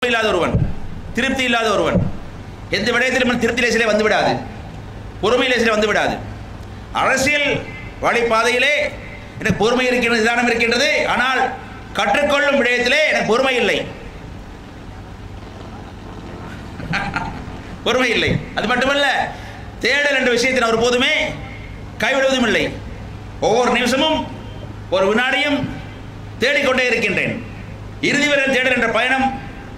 இல்லாத ஒருவன் திருப்தி இல்லாத ஒருவன் எந்த விடயத்திலும் திருப்தி லேசிலே வந்து விடாது பொறுமை லேசிலே வந்து விடாது அரசியல் வழிபாதையிலே எனக்கு பொறுமை இருக்கின்றது நிதானம் இருக்கின்றது ஆனால் கற்றுக்கொள்ளும் விடயத்திலே எனக்கு பொறுமை இல்லை பொறுமை இல்லை அது மட்டுமல்ல தேடல் என்ற விஷயத்தை நான் ஒருபோதுமே கைவிடுவதும் இல்லை ஒவ்வொரு நிமிஷமும் ஒரு வினாடியும் தேடிக்கொண்டே இருக்கின்றேன் இறுதி வரை தேடல் என்ற பயணம்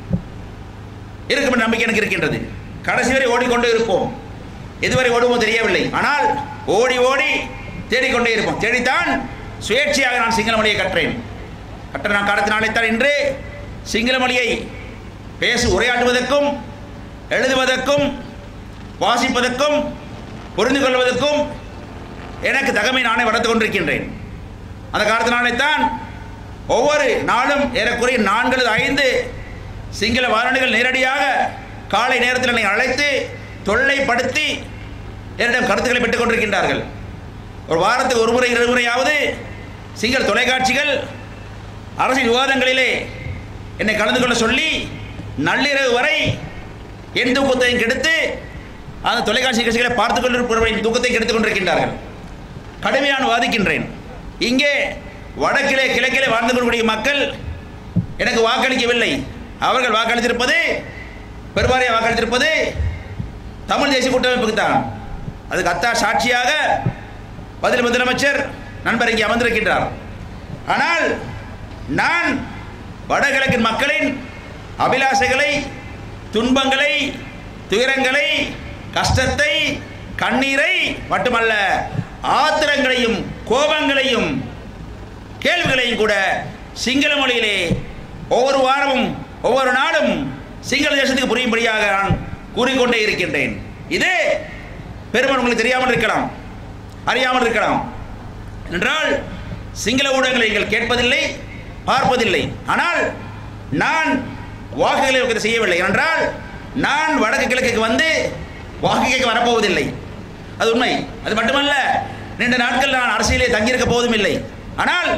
இருக்கும் என்ற நம்பிக்கை எனக்கு இருக்கின்றது கடைசி வரை ஓடிக்கொண்டே இருப்போம் எதுவரை ஓடுவோம் தெரியவில்லை ஆனால் ஓடி ஓடி தேடிக்கொண்டே இருப்போம் தேடித்தான் சுயேட்சையாக நான் சிங்கள மொழியை கற்றேன் கற்ற நான் காலத்தினாலேத்தான் இன்று சிங்கள மொழியை பேசு உரையாடுவதற்கும் எழுதுவதற்கும் வாசிப்பதற்கும் புரிந்து கொள்வதற்கும் எனக்கு தகமை நானே வளர்த்து கொண்டிருக்கின்றேன் அந்த காரணத்தினாலே தான் ஒவ்வொரு நாளும் ஏறக்குறைய நான்கு அல்லது ஐந்து சிங்கள வாரணிகள் நேரடியாக காலை நேரத்தில் என்னை அழைத்து தொல்லைப்படுத்தி என்னிடம் கருத்துக்களை பெற்றுக் கொண்டிருக்கின்றார்கள் ஒரு வாரத்துக்கு ஒரு முறை இரு முறையாவது சிங்கள தொலைக்காட்சிகள் அரசியல் விவாதங்களிலே என்னை கலந்து கொள்ள சொல்லி நள்ளிரவு வரை என் தூக்கத்தையும் கெடுத்து அந்த தொலைக்காட்சி நிகழ்ச்சிகளை பார்த்து கொண்டிருப்பவர்களின் தூக்கத்தை கெடுத்துக் கொண்டிருக்கின்றார்கள் கடுமையான வாதிக்கின்றேன் இங்கே வடக்கிலே கிழக்கிலே வாழ்ந்து கொள்ளக்கூடிய மக்கள் எனக்கு வாக்களிக்கவில்லை அவர்கள் வாக்களித்திருப்பது பெருவாரியாக வாக்களித்திருப்பது தமிழ் தேசிய கூட்டமைப்புக்கு தான் அதுக்கு அத்தா சாட்சியாக பதில் முதலமைச்சர் நண்பர் இங்கே அமர்ந்திருக்கின்றார் ஆனால் நான் வடகிழக்கின் மக்களின் அபிலாஷைகளை துன்பங்களை துயரங்களை கஷ்டத்தை கண்ணீரை மட்டுமல்ல ஆத்திரங்களையும் கோபங்களையும் கேள்விகளையும் கூட சிங்கள மொழியிலே ஒவ்வொரு வாரமும் ஒவ்வொரு நாளும் சிங்கள தேசத்துக்கு புரியும்படியாக நான் கூறிக்கொண்டே இருக்கின்றேன் இது பெருமன் உங்களுக்கு தெரியாமல் இருக்கலாம் அறியாமல் இருக்கலாம் என்றால் சிங்கள ஊடகங்களை நீங்கள் கேட்பதில்லை பார்ப்பதில்லை ஆனால் நான் வாக்குகளை உங்களுக்கு செய்யவில்லை என்றால் நான் வடக்கு கிழக்குக்கு வந்து வாக்கு கேட்க வரப்போவதில்லை அது உண்மை அது மட்டுமல்ல நீண்ட நாட்கள் நான் அரசியலே தங்கியிருக்க போவதும் இல்லை ஆனால்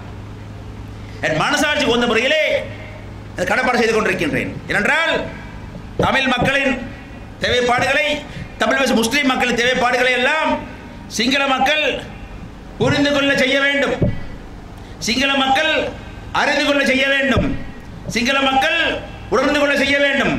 என் மனசாட்சி கொண்ட முறையிலே அதை கடப்பாடு செய்து கொண்டிருக்கின்றேன் ஏனென்றால் தமிழ் மக்களின் தேவைப்பாடுகளை தமிழ் பேசும் முஸ்லீம் மக்களின் தேவைப்பாடுகளை எல்லாம் சிங்கள மக்கள் புரிந்து கொள்ள செய்ய வேண்டும் சிங்கள மக்கள் அறிந்து கொள்ள செய்ய வேண்டும் சிங்கள மக்கள் உணர்ந்து கொள்ள செய்ய வேண்டும்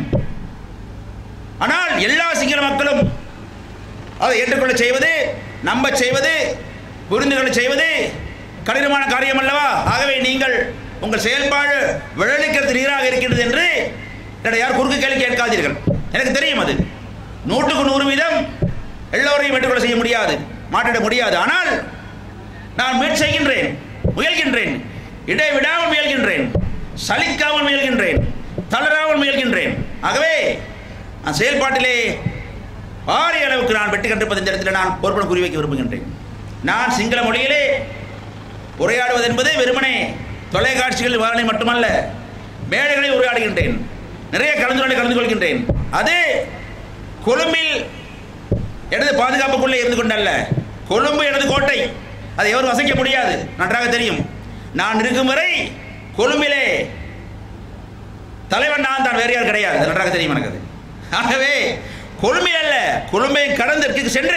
ஆனால் எல்லா சிங்கள மக்களும் அதை ஏற்றுக்கொள்ள செய்வது நம்ப செய்வது புரிந்து கொள்ள செய்வது கடினமான காரியம் அல்லவா ஆகவே நீங்கள் உங்கள் செயல்பாடு விழலிக்கிறது நீராக இருக்கின்றது என்று என்னிடம் யார் குறுக்கு கேள்வி கேட்காதீர்கள் எனக்கு தெரியும் அது நூற்றுக்கு நூறு வீதம் எல்லோரையும் ஏற்றுக்கொள்ள செய்ய முடியாது மாற்றிட முடியாது ஆனால் நான் முயற்சி செய்கின்றேன் முயல்கின்றேன் இடைவிடாமல் முயல்கின்றேன் சலிக்காமல் முயல்கின்றேன் தளராமல் முயல்கின்றேன் ஆகவே நான் செயல்பாட்டிலே பாரிய அளவுக்கு நான் வெற்றி கண்டிருப்பது இந்த இடத்துல நான் பொறுப்புடன் குறி வைக்க விரும்புகின்றேன் நான் சிங்கள மொழியிலே உரையாடுவது என்பது வெறுமனே தொலைக்காட்சிகள் வாரணை மட்டுமல்ல மேடைகளில் உரையாடுகின்றேன் நிறைய கலந்துரையாடலை கலந்து கொள்கின்றேன் அது கொழும்பில் எனது பாதுகாப்புக்குள்ளே இருந்து கொண்டல்ல கொழும்பு எனது கோட்டை அதை எவரும் வசைக்க முடியாது நன்றாக தெரியும் நான் இருக்கும் வரை கொழும்பிலே தலைவன் நான் தான் வேறு யார் கிடையாது அது நன்றாக தெரியும் எனக்கு அது ஆகவே கொழும்பில் அல்ல கொழும்பை கடந்து தெற்குக்கு சென்று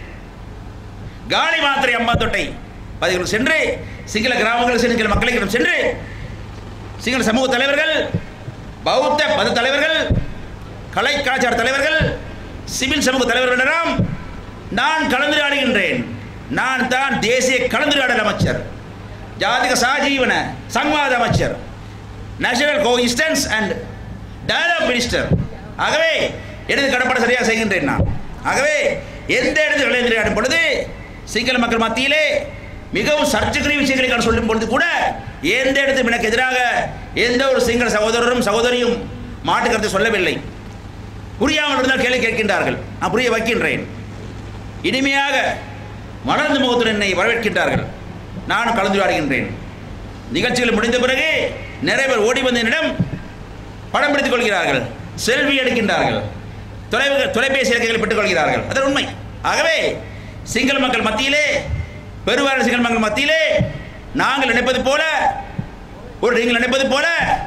காலி மாத்திரை அம்மா தொட்டை பதிவுகள் சென்று சிங்கள கிராமங்கள் சிங்கள மக்களுக்கிடம் சென்று சிங்கள சமூக தலைவர்கள் பௌத்த மத தலைவர்கள் கலை கலாச்சார தலைவர்கள் சிவில் சமூக தலைவர்களிடம் நான் கலந்துரையாடுகின்றேன் நான் தான் தேசிய கலந்துரையாடல் அமைச்சர் ஜாதிக சாஜீவன சங்வாத அமைச்சர் national coexistence and dialogue minister ஆகவே எனது கடப்பாடு சரியாக செய்கின்றேன் நான் ஆகவே எந்த இடத்தில் கலந்துரையாடும் பொழுது சிங்கள மக்கள் மத்தியிலே மிகவும் சர்ச்சைக்குரிய விஷயங்களை நான் சொல்லும் பொழுது கூட எந்த இடத்திலும் எனக்கு எதிராக எந்த ஒரு சிங்கள சகோதரரும் சகோதரியும் மாட்டு கருத்தை சொல்லவில்லை புரியாமல் இருந்தால் கேள்வி கேட்கின்றார்கள் நான் புரிய வைக்கின்றேன் இனிமையாக மலர்ந்த முகத்துடன் என்னை வரவேற்கின்றார்கள் நானும் கலந்துரையாடுகின்றேன் நிகழ்ச்சிகள் முடிந்த பிறகு நிறைய பேர் ஓடி வந்த என்னிடம் படம் பிடித்துக் கொள்கிறார்கள் செல்வி எடுக்கின்றார்கள் தொலை தொலைபேசி இலக்கைகளை பெற்றுக் கொள்கிறார்கள் அது உண்மை ஆகவே சிங்கள மக்கள் மத்தியிலே பெருவாரியான சிங்கள மக்கள் மத்தியிலே நாங்கள் நினைப்பது போல ஒரு நீங்கள் நினைப்பது போல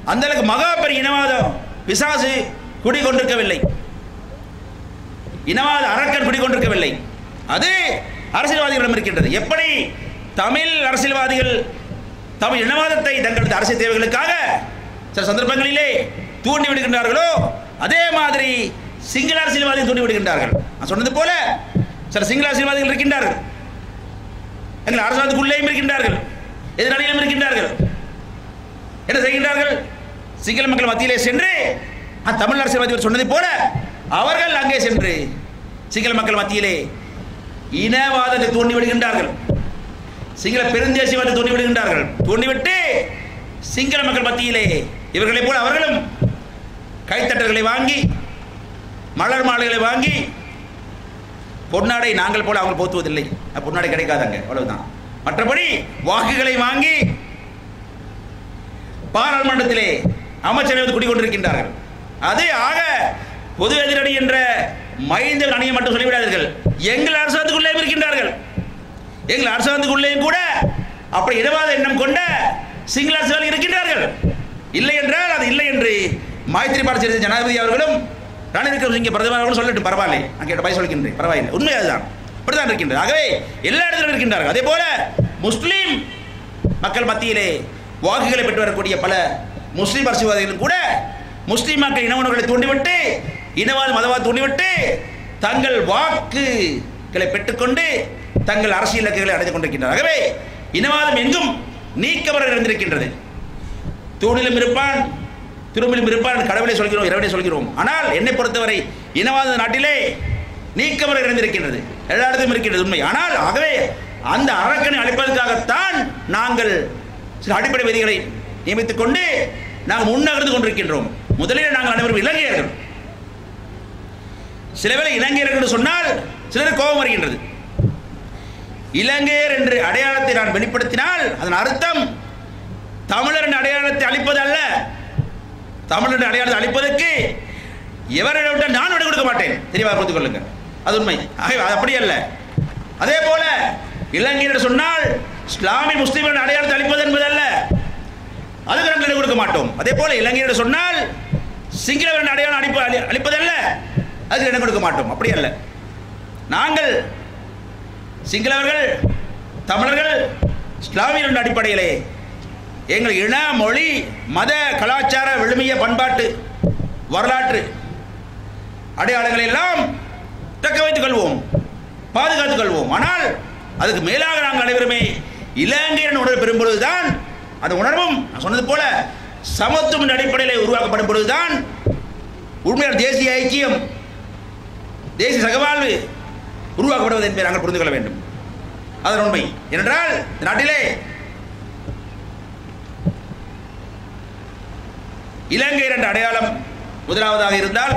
அந்த அளவுக்கு மகா பெரிய இனவாதம் பிசாசு குடிகொண்டிருக்கவில்லை இனவாத அரக்கன் குடிகொண்டிருக்கவில்லை அது அரசியல்வாதிகளிடம் இருக்கின்றது எப்படி தமிழ் அரசியல்வாதிகள் தமிழ் இனவாதத்தை தங்களது அரசியல் தேவைகளுக்காக சில சந்தர்ப்பங்களிலே தூண்டி விடுகின்றார்களோ அதே மாதிரி சிங்கள அரசியல்வாதிகள் தூண்டி விடுகின்றார்கள் நான் சொன்னது போல சில சிங்கள அரசியல்வாதிகள் இருக்கின்றார்கள் எங்கள் அரசாங்கத்துக்குள்ளேயும் இருக்கின்றார்கள் எதிராளிகளும் இருக்கின்றார்கள் என்ன செய்கின்றார்கள் சிங்கள மக்கள் மத்தியிலே சென்று அந்த தமிழ் அரசியல்வாதிகள் சொன்னதை போல அவர்கள் அங்கே சென்று சிங்கள மக்கள் மத்தியிலே இனவாதத்தை தூண்டி விடுகின்றார்கள் சிங்கள பெருந்தேசியவாதத்தை தூண்டி விடுகின்றார்கள் தூண்டிவிட்டு சிங்கள மக்கள் மத்தியிலே இவர்களைப் போல அவர்களும் கைத்தட்டல்களை வாங்கி மலர் மாலைகளை வாங்கி பொன்னாடை நாங்கள் போல அவங்க போத்துவதில்லை அது பொன்னாடை கிடைக்காதாங்க அவ்வளவுதான் மற்றபடி வாக்குகளை வாங்கி பாராளுமன்றத்திலே அமைச்சரவை குடிக்கொண்டிருக்கின்றார்கள் அது ஆக பொது எதிரணி என்ற மைந்த அணியை மட்டும் சொல்லிவிடாதீர்கள் எங்கள் அரசாங்கத்துக்குள்ளே இருக்கின்றார்கள் எங்கள் அரசாங்கத்துக்குள்ளேயும் கூட அப்படி இடவாத எண்ணம் கொண்ட சிங்கள அரசுகள் இருக்கின்றார்கள் இல்லை என்றால் அது இல்லை என்று மைத்திரிபால சிறிசேன ஜனாதிபதி அவர்களும் ரணில் விக்ரமசிங்கே பிரதமர் அவர்களும் சொல்லட்டும் பரவாயில்லை நான் கேட்ட பதில் சொல்கின்றேன் பரவாயில்லை உண்மை அதுதான் அப்படிதான் இருக்கின்றது ஆகவே எல்லா இடத்திலும் இருக்கின்றார்கள் அதே போல முஸ்லீம் மக்கள் மத்தியிலே வாக்குகளை பெற்று வரக்கூடிய பல முஸ்லீம் அரசியல்வாதிகளும் கூட முஸ்லீம் மக்கள் இன உணர்வுகளை தூண்டிவிட்டு இனவாத மதவாத தூண்டிவிட்டு தங்கள் வாக்குகளை பெற்றுக்கொண்டு தங்கள் அரசியல் இலக்குகளை அடைந்து கொண்டிருக்கின்றனர் ஆகவே இனவாதம் எங்கும் நீக்கவர இருந்திருக்கின்றது தூணிலும் இருப்பான் திரும்பிலும் இருப்பான் கடவுளை சொல்கிறோம் இரவனை சொல்கிறோம் ஆனால் என்னை பொறுத்தவரை இனவாத நாட்டிலே நீக்கமர இருந்திருக்கின்றது எல்லா இடத்திலும் இருக்கின்றது உண்மை ஆனால் ஆகவே அந்த அரக்கனை அழிப்பதற்காகத்தான் நாங்கள் சில அடிப்படை விதிகளை நியமித்துக் கொண்டு நாங்கள் முன்னகர்ந்து கொண்டிருக்கின்றோம் முதலில் நாங்கள் அனைவரும் இலங்கையர்கள் சில வேளை இலங்கையர்கள் என்று சொன்னால் சிலர் கோபம் வருகின்றது இலங்கையர் என்று அடையாளத்தை நான் வெளிப்படுத்தினால் அதன் அர்த்தம் தமிழர் என்ற அடையாளத்தை அளிப்பது அல்ல தமிழர் என்ற அடையாளத்தை அளிப்பதற்கு எவரை விட்டால் நான் விட கொடுக்க மாட்டேன் தெளிவாக புரிந்து கொள்ளுங்க அது உண்மை ஆகவே அது அப்படி அல்ல அதே போல இலங்கையர் என்று சொன்னால் இஸ்லாமிய முஸ்லீம்கள் அடையாளத்தை அளிப்பது என்பது அல்ல அதுக்கு நாங்கள் இடம் கொடுக்க மாட்டோம் அதே போல இலங்கையர் என்று சொன்னால் சிங்களவரின் அடையாளம் அளிப்ப அளி- அளிப்பதல்ல அதுக்கு இடம் கொடுக்க மாட்டோம் அப்படி அல்ல நாங்கள் சிங்களவர்கள் தமிழர்கள் இஸ்லாமியர் என்ற அடிப்படையிலே எங்கள் இன மொழி மத கலாச்சார விழுமிய பண்பாட்டு வரலாற்று அடையாளங்களை எல்லாம் தக்க வைத்துக் கொள்வோம் பாதுகாத்துக் கொள்வோம் ஆனால் அதுக்கு மேலாக நாங்கள் அனைவருமே இலங்கையன் உணர்வு பெறும்பொழுதுதான் அந்த உணர்வும் நான் சொன்னது போல சமத்துவம் என்ற அடிப்படையில் உருவாக்கப்படும் பொழுதுதான் உண்மையான தேசிய ஐக்கியம் தேசிய சகவாழ்வு உருவாக்கப்படுவது என்பதை நாங்கள் புரிந்து கொள்ள வேண்டும் அதன் உண்மை ஏனென்றால் இந்த நாட்டிலே இலங்கை என்ற அடையாளம் முதலாவதாக இருந்தால்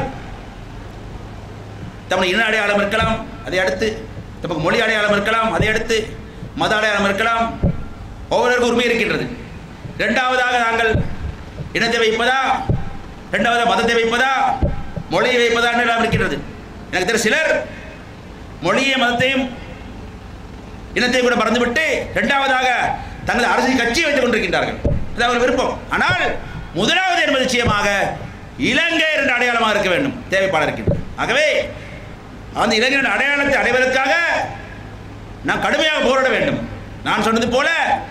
தமிழ் இன அடையாளம் இருக்கலாம் அதை அடுத்து நமக்கு மொழி அடையாளம் இருக்கலாம் அதை அடுத்து மத அடையாளம் இருக்கலாம் ஒவ்வொருவருக்கும் உரிமை இருக்கின்றது இரண்டாவதாக நாங்கள் இனத்தை வைப்பதா இரண்டாவதாக மதத்தை வைப்பதா மொழியை வைப்பதா என்று எல்லாம் இருக்கின்றது எனக்கு தெரிந்த சிலர் மொழியை மதத்தையும் இனத்தை கூட மறந்துவிட்டு இரண்டாவதாக தங்களது அரசியல் கட்சியை வைத்துக் கொண்டிருக்கின்றார்கள் அது அவர் விருப்பம் ஆனால் முதலாவது என்பது நிச்சயமாக இலங்கை என்ற அடையாளமாக இருக்க வேண்டும் தேவைப்பாடு இருக்கின்றது ஆகவே அந்த இளைஞரின் அடையாளத்தை அடைவதற்காக நாம் கடுமையாக போராட வேண்டும் நான் சொன்னது போல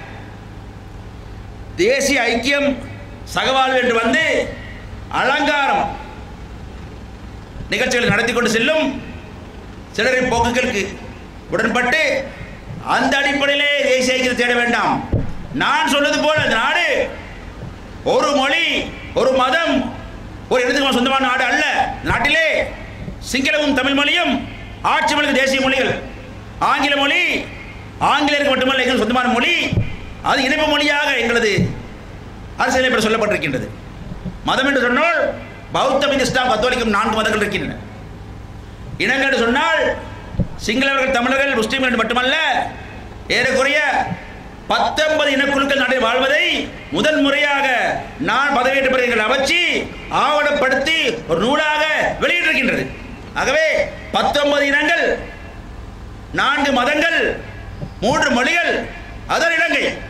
தேசிய ஐக்கியம் சகவாழ்வு என்று வந்து அலங்காரம் நிகழ்ச்சிகளை நடத்தி கொண்டு செல்லும் சிலரின் போக்குகளுக்கு உடன்பட்டு அந்த அடிப்படையிலே தேசிய ஐக்கியத்தை தேட வேண்டாம் நான் சொன்னது போல இந்த நாடு ஒரு மொழி ஒரு மதம் ஒரு இடத்துக்கு சொந்தமான நாடு அல்ல இந்த நாட்டிலே சிங்களமும் தமிழ் மொழியும் ஆட்சி மொழிக்கு தேசிய மொழிகள் ஆங்கில மொழி ஆங்கிலேயருக்கு மட்டுமல்ல எங்கள் சொந்தமான மொழி அது இணைப்பு மொழியாக எங்களது அரசியலமைப்பில் சொல்லப்பட்டிருக்கின்றது மதம் என்று சொன்னால் பௌத்தம் இஸ்லாம் கத்தோலிக்கம் நான்கு மதங்கள் இருக்கின்றன இனங்கள் என்று சொன்னால் சிங்களவர்கள் தமிழர்கள் முஸ்லீம்கள் என்று மட்டுமல்ல ஏறக்குறைய பத்தொன்பது இனக்குழுக்கள் நாட்டில் வாழ்வதை முதல் முறையாக நான் பதவியேற்ற பிறகு எங்கள் அமைச்சு ஆவணப்படுத்தி ஒரு நூலாக வெளியிட்டிருக்கின்றது ஆகவே பத்தொன்பது இனங்கள் நான்கு மதங்கள் மூன்று மொழிகள் அதர் இலங்கை